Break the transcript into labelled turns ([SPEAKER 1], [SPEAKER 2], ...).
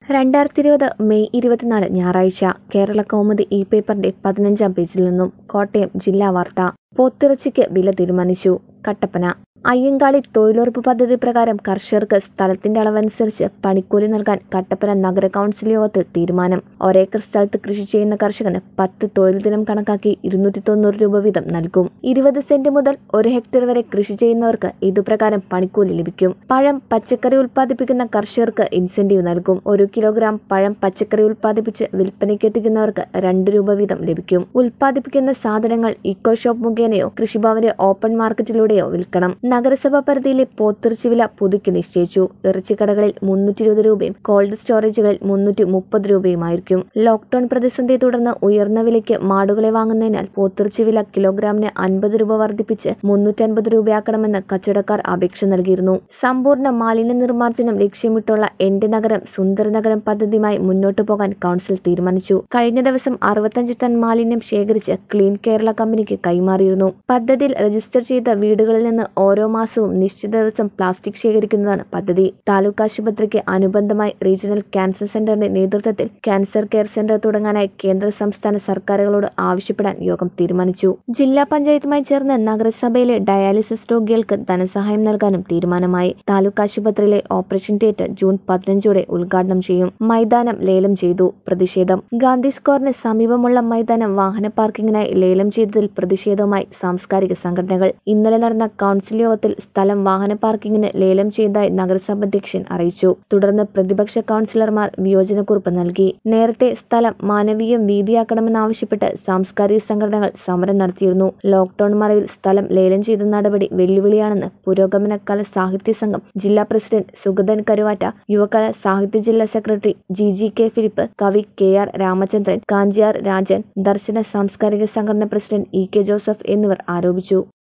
[SPEAKER 1] രണ്ടായിരത്തി ഇരുപത് മെയ് ഇരുപത്തിനാല് ഞായറാഴ്ച കേരള കൗമുദി ഇ പേപ്പറിന്റെ പതിനഞ്ചാം പേജിൽ നിന്നും കോട്ടയം ജില്ലാ വാർത്ത പോത്തിറച്ചിക്ക് വില തീരുമാനിച്ചു കട്ടപ്പന അയ്യങ്കാളി തൊഴിലുറപ്പ് പദ്ധതി പ്രകാരം കർഷകർക്ക് സ്ഥലത്തിന്റെ അളവനുസരിച്ച് പണിക്കൂലി നൽകാൻ കട്ടപ്പന നഗര കൗൺസിൽ യോഗത്തിൽ തീരുമാനം ഒരേക്കർ സ്ഥലത്ത് കൃഷി ചെയ്യുന്ന കർഷകന് പത്ത് തൊഴിൽ ദിനം കണക്കാക്കി ഇരുന്നൂറ്റി തൊണ്ണൂറ് രൂപ വീതം നൽകും ഇരുപത് സെന്റ് മുതൽ ഒരു ഹെക്ടർ വരെ കൃഷി ചെയ്യുന്നവർക്ക് ഇതുപ്രകാരം പണിക്കൂലി ലഭിക്കും പഴം പച്ചക്കറി ഉൽപ്പാദിപ്പിക്കുന്ന കർഷകർക്ക് ഇൻസെന്റീവ് നൽകും ഒരു കിലോഗ്രാം പഴം പച്ചക്കറി ഉൽപ്പാദിപ്പിച്ച് വിൽപ്പനയ്ക്ക് എത്തിക്കുന്നവർക്ക് രണ്ട് രൂപ വീതം ലഭിക്കും ഉൽപ്പാദിപ്പിക്കുന്ന സാധനങ്ങൾ ഇക്കോ ഷോപ്പ് മുഖേനയോ കൃഷിഭവന്റെ ഓപ്പൺ മാർക്കറ്റിലൂടെയോ വിൽക്കണം നഗരസഭാ പരിധിയിലെ പോത്തിറച്ചി വില പുതുക്കി നിശ്ചയിച്ചു ഇറച്ചിക്കടകളിൽ മുന്നൂറ്റി ഇരുപത് രൂപയും കോൾഡ് സ്റ്റോറേജുകളിൽ മുന്നൂറ്റി മുപ്പത് രൂപയുമായിരിക്കും ലോക്ഡൌൺ പ്രതിസന്ധിയെ തുടർന്ന് ഉയർന്ന വിലയ്ക്ക് മാടുകളെ വാങ്ങുന്നതിനാൽ പോത്തിറച്ചി വില കിലോഗ്രാമിന് അൻപത് രൂപ വർദ്ധിപ്പിച്ച് മുന്നൂറ്റി അൻപത് രൂപയാക്കണമെന്ന് കച്ചവടക്കാർ അപേക്ഷ നൽകിയിരുന്നു സമ്പൂർണ്ണ മാലിന്യ നിർമ്മാർജ്ജനം ലക്ഷ്യമിട്ടുള്ള എന്റെ നഗരം സുന്ദര നഗരം പദ്ധതിയുമായി മുന്നോട്ടു പോകാൻ കൗൺസിൽ തീരുമാനിച്ചു കഴിഞ്ഞ ദിവസം അറുപത്തഞ്ച് ടൺ മാലിന്യം ശേഖരിച്ച് ക്ലീൻ കേരള കമ്പനിക്ക് കൈമാറിയിരുന്നു പദ്ധതിയിൽ രജിസ്റ്റർ ചെയ്ത വീടുകളിൽ നിന്ന് ഓരോ മാസവും നിശ്ചിത ദിവസം പ്ലാസ്റ്റിക് ശേഖരിക്കുന്നതാണ് പദ്ധതി താലൂക്ക് ആശുപത്രിക്ക് അനുബന്ധമായി റീജിയണൽ ക്യാൻസർ സെന്ററിന്റെ നേതൃത്വത്തിൽ ക്യാൻസർ കെയർ സെന്റർ തുടങ്ങാനായി കേന്ദ്ര സംസ്ഥാന സർക്കാരുകളോട് ആവശ്യപ്പെടാൻ യോഗം തീരുമാനിച്ചു ജില്ലാ പഞ്ചായത്തുമായി ചേർന്ന് നഗരസഭയിലെ ഡയാലിസിസ് രോഗികൾക്ക് ധനസഹായം നൽകാനും തീരുമാനമായി താലൂക്ക് ആശുപത്രിയിലെ ഓപ്പറേഷൻ തിയേറ്റർ ജൂൺ പതിനഞ്ചോടെ ഉദ്ഘാടനം ചെയ്യും മൈതാനം ലേലം ചെയ്തു പ്രതിഷേധം ഗാന്ധി സ്ക്വയറിന് സമീപമുള്ള മൈതാനം വാഹന പാർക്കിങ്ങിനായി ലേലം ചെയ്തതിൽ പ്രതിഷേധവുമായി സാംസ്കാരിക സംഘടനകൾ ഇന്നലെ നടന്ന കൗൺസിൽ യോഗത്തിൽ സ്ഥലം വാഹന പാർക്കിങ്ങിന് ലേലം ചെയ്തതായി നഗരസഭ അധ്യക്ഷൻ അറിയിച്ചു തുടർന്ന് പ്രതിപക്ഷ കൗൺസിലർമാർ വിയോജനക്കുറിപ്പ് നൽകി നേരത്തെ സ്ഥലം മാനവീയം വീതിയാക്കണമെന്നാവശ്യപ്പെട്ട് സാംസ്കാരിക സംഘടനകൾ സമരം നടത്തിയിരുന്നു ലോക്ഡൌൺ മറവിൽ സ്ഥലം ലേലം ചെയ്ത നടപടി വെല്ലുവിളിയാണെന്ന് പുരോഗമന കല സാഹിത്യ സംഘം ജില്ലാ പ്രസിഡന്റ് സുഗതൻ കരുവാറ്റ യുവകല സാഹിത്യ ജില്ലാ secretary G G K Philip കവി കെ ആർ രാമചന്ദ്രൻ കാഞ്ചിയാർ രാജൻ ദർശന സാംസ്കാരിക സംഘടന പ്രസിഡന്റ് ഇ കെ ജോസഫ് എന്നിവർ ആരോപിച്ചു